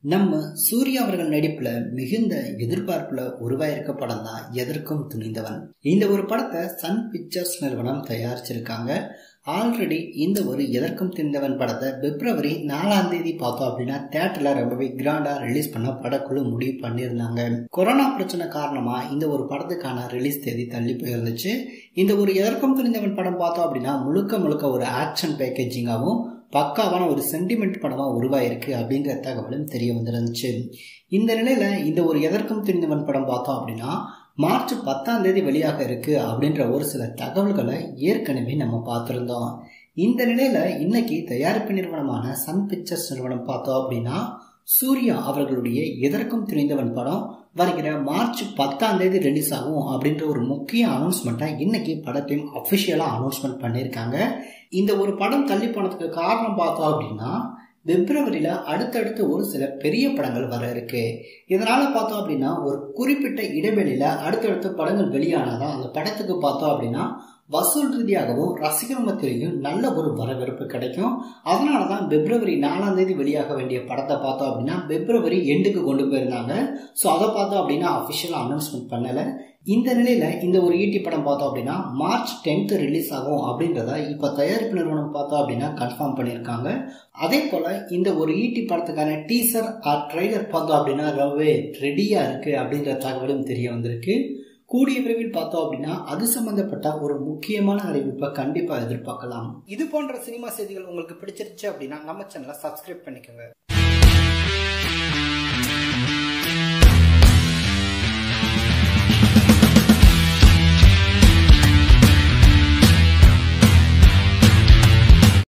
நம்ம சூர்யா அவர்கள் நடிப்புல மிகுந்த எதிர்பார்ப்புல உருவாயிருக்க படம் தான் எதற்கும் துணிந்தவன் இந்த ஒரு படத்தை சன் பிக்சர்ஸ் நிறுவனம் தயாரிச்சிருக்காங்க ஆல்ரெடி இந்த ஒரு எதற்கும் துணிந்தவன் படத்தை பிப்ரவரி நாலாம் தேதி பார்த்தோம் அப்படின்னா தேட்டர்ல ரொம்பவே கிராண்டா ரிலீஸ் பண்ண படக்குழு முடிவு பண்ணியிருந்தாங்க கொரோனா பிரச்சனை காரணமா இந்த ஒரு படத்துக்கான ரிலீஸ் தேதி தள்ளி போயிருந்துச்சு இந்த ஒரு எதற்கும் துணிந்தவன் படம் பார்த்தோம் அப்படின்னா முழுக்க முழுக்க ஒரு ஆக்ஷன் பேக்கேஜிங்காகவும் பக்காவான ஒரு சென்டிமெண்ட் படமாக உருவாயிருக்கு அப்படின்ற தகவலும் தெரிய வந்துருந்துச்சு இந்த நிலையில இந்த ஒரு எதற்கும் தெரிந்தவன் படம் பார்த்தோம் அப்படின்னா மார்ச் பத்தாம் தேதி வெளியாக இருக்கு அப்படின்ற ஒரு சில தகவல்களை ஏற்கனவே நம்ம பார்த்துருந்தோம் இந்த நிலையில இன்னைக்கு தயாரிப்பு நிறுவனமான சன் பிக்சர்ஸ் நிறுவனம் பார்த்தோம் அப்படின்னா சூர்யா அவர்களுடைய எதற்கும் தெரிந்தவன் படம் வருகிற மார்ச் பத்தாம் தேதி ரிலீஸ் ஆகும் அப்படின்ற ஒரு முக்கிய அனௌன்ஸ்மெண்ட்டை இன்னைக்கு படத்தையும் அஃபிஷியலாக அனௌன்ஸ்மெண்ட் பண்ணியிருக்காங்க இந்த ஒரு படம் தள்ளி போனதுக்கு காரணம் பார்த்தோம் அப்படின்னா பிப்ரவரியில் அடுத்தடுத்து ஒரு சில பெரிய படங்கள் வர இருக்கு இதனால பார்த்தோம் அப்படின்னா ஒரு குறிப்பிட்ட இடைவெளியில் அடுத்தடுத்த படங்கள் வெளியானாதான் அந்த படத்துக்கு பார்த்தோம் அப்படின்னா வசூல் ரீதியாகவும் ரசிகர் மத்தியிலையும் நல்ல ஒரு வரவேற்பு கிடைக்கும் அதனால தான் பிப்ரவரி நாலாம் தேதி வெளியாக வேண்டிய படத்தை பார்த்தோம் அப்படின்னா பிப்ரவரி எண்டுக்கு கொண்டு போயிருந்தாங்க ஸோ அதை பார்த்தோம் அப்படின்னா அஃபிஷியலாக அனௌன்ஸ்மெண்ட் பண்ணலை இந்த நிலையில இந்த ஒரு ஈட்டி படம் பார்த்தோம் அப்படின்னா மார்ச் டென்த் ரிலீஸ் ஆகும் அப்படின்றத இப்ப தயாரிப்பு நிறுவனம் பார்த்தோம் அப்படின்னா கன்ஃபார்ம் பண்ணியிருக்காங்க அதே போல இந்த ஒரு ஈட்டி படத்துக்கான டீசர் ஆர் ட்ரெய்லர் பார்த்தோம் அப்படின்னா ரொம்பவே ரெடியா இருக்கு அப்படின்ற தகவலும் தெரிய வந்திருக்கு கூடிய விரைவில் பார்த்தோம் அப்படின்னா அது சம்பந்தப்பட்ட ஒரு முக்கியமான அறிவிப்பை கண்டிப்பா எதிர்பார்க்கலாம் இது போன்ற சினிமா செய்திகள் உங்களுக்கு பிடிச்சிருச்சு அப்படின்னா நம்ம சேனலை சப்ஸ்கிரைப் பண்ணிக்கோங்க